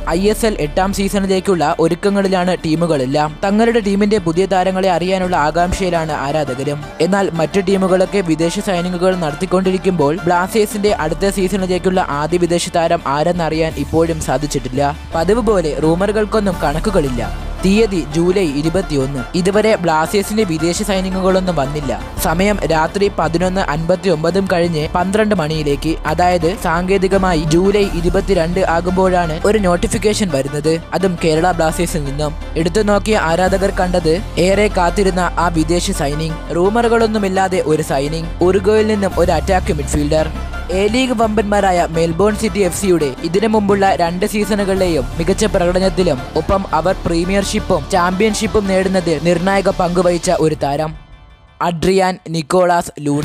I S L എട്ടാം സീസണിലേക്കുള്ള ഒരുക്കങ്ങളിലാണ് ടീമുകളെല്ലാം തങ്ങളുടെ ടീമിന്റെ പുതിയ താരങ്ങളെ അറിയാനുള്ള ആകാംക്ഷയിലാണ് ആരാധകരും എന്നാൽ മറ്റു ടീമുകളൊക്കെ വിദേശ സൈനിങ്ങുകൾ നടത്തിക്കൊണ്ടിരിക്കുമ്പോൾ ബ്ലാസ്റ്റേഴ്സിന്റെ അടുത്ത സീസണിലേക്കുള്ള ആദ്യ വിദേശ താരം ആരെന്നറിയാൻ ഇപ്പോഴും സാധിച്ചിട്ടില്ല പതിവ് പോലെ റൂമറുകൾക്കൊന്നും കണക്കുകളില്ല തീയതി ജൂലൈ ഇരുപത്തിയൊന്ന് ഇതുവരെ ബ്ലാസ്റ്റേഴ്സിന്റെ വിദേശ സൈനികങ്ങളൊന്നും വന്നില്ല സമയം രാത്രി പതിനൊന്ന് അൻപത്തി ഒമ്പതും കഴിഞ്ഞ് പന്ത്രണ്ട് മണിയിലേക്ക് അതായത് സാങ്കേതികമായി ജൂലൈ ഇരുപത്തിരണ്ട് ആകുമ്പോഴാണ് ഒരു നോട്ടിഫിക്കേഷൻ വരുന്നത് അതും കേരള ബ്ലാസ്റ്റേഴ്സിൽ നിന്നും എടുത്തു നോക്കിയ ആരാധകർ കണ്ടത് ഏറെ കാത്തിരുന്ന ആ വിദേശ സൈനിങ് റൂമറുകളൊന്നുമില്ലാതെ ഒരു സൈനിങ് ഉറുഗോയിൽ നിന്നും ഒരു അറ്റാക്ക് മിഡ്ഫീൽഡർ എ ലീഗ് വമ്പന്മാരായ മെൽബോൺ സിറ്റി എഫ് സിയുടെ ഇതിനു മുമ്പുള്ള രണ്ട് സീസണുകളിലെയും മികച്ച പ്രകടനത്തിലും ഒപ്പം അവർ പ്രീമിയർഷിപ്പും ചാമ്പ്യൻഷിപ്പും നേടുന്നതിൽ നിർണായക പങ്കുവഹിച്ച ഒരു താരം അഡ്രിയാൻ നിക്കോളാസ് ലൂണ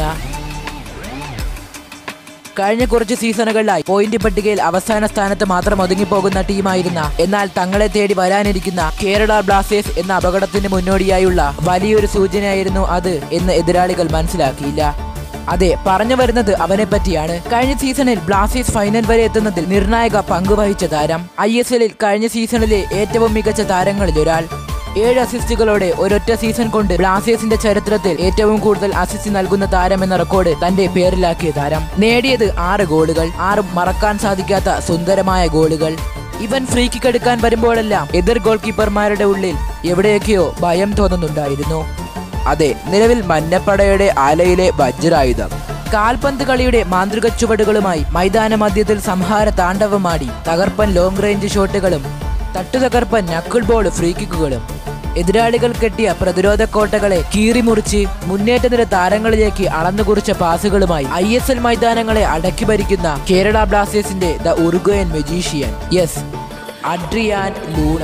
കഴിഞ്ഞ കുറച്ച് സീസണുകളിലായി പോയിന്റ് പട്ടികയിൽ അവസാന സ്ഥാനത്ത് മാത്രം ഒതുങ്ങിപ്പോകുന്ന ടീമായിരുന്ന എന്നാൽ തങ്ങളെ തേടി വരാനിരിക്കുന്ന കേരള ബ്ലാസ്റ്റേഴ്സ് എന്ന അപകടത്തിന് മുന്നോടിയായുള്ള വലിയൊരു സൂചനയായിരുന്നു അത് എന്ന് എതിരാളികൾ മനസ്സിലാക്കിയില്ല അതെ പറഞ്ഞു വരുന്നത് അവനെ പറ്റിയാണ് കഴിഞ്ഞ സീസണിൽ ബ്ലാസ്റ്റേഴ്സ് ഫൈനൽ വരെ എത്തുന്നതിൽ നിർണായക പങ്കുവഹിച്ച താരം ഐ എസ് എല്ലിൽ കഴിഞ്ഞ സീസണിലെ ഏറ്റവും മികച്ച താരങ്ങളിൽ ഒരാൾ ഏഴ് അസിസ്റ്റുകളോടെ ഒരൊറ്റ സീസൺ കൊണ്ട് ബ്ലാസ്റ്റേഴ്സിന്റെ ചരിത്രത്തിൽ ഏറ്റവും കൂടുതൽ അസിസ്റ്റ് നൽകുന്ന താരം എന്ന റെക്കോർഡ് തന്റെ പേരിലാക്കിയ താരം നേടിയത് ആറ് ഗോളുകൾ ആറും മറക്കാൻ സാധിക്കാത്ത സുന്ദരമായ ഗോളുകൾ ഇവൻ ഫ്രീ കിക്ക് എടുക്കാൻ വരുമ്പോഴെല്ലാം എതിർ ഗോൾ കീപ്പർമാരുടെ ഉള്ളിൽ എവിടെയൊക്കെയോ ഭയം തോന്നുന്നുണ്ടായിരുന്നു അതെ നിലവിൽ മഞ്ഞപ്പടയുടെ ആലയിലെ വജ്രായുധം കാൽപന്ത് കളിയുടെ മാന്ത്രിക ചുവടുകളുമായി മൈതാന മധ്യത്തിൽ സംഹാര താണ്ഡവമാടി തകർപ്പൻ ലോങ് റേഞ്ച് ഷോട്ടുകളും തട്ടുതകർപ്പൻ നക്കിൾ ബോൾ ഫ്രീ കിക്കുകളും എതിരാളികൾ കെട്ടിയ പ്രതിരോധ കോട്ടകളെ കീറിമുറിച്ച് മുന്നേറ്റ നിര താരങ്ങളിലേക്ക് അളന്നുകുറിച്ച പാസുകളുമായി ഐ എസ് എൽ മൈതാനങ്ങളെ അടക്കി ഭരിക്കുന്ന കേരള ബ്ലാസ്റ്റേഴ്സിന്റെ ദ ഉറുഗോയൻ മെജീഷ്യൻ യെസ് അഡ്രിയാൻ ലൂണ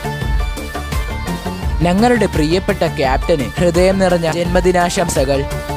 ഞങ്ങളുടെ പ്രിയപ്പെട്ട ക്യാപ്റ്റന് ഹൃദയം നിറഞ്ഞ ജന്മദിനാശംസകൾ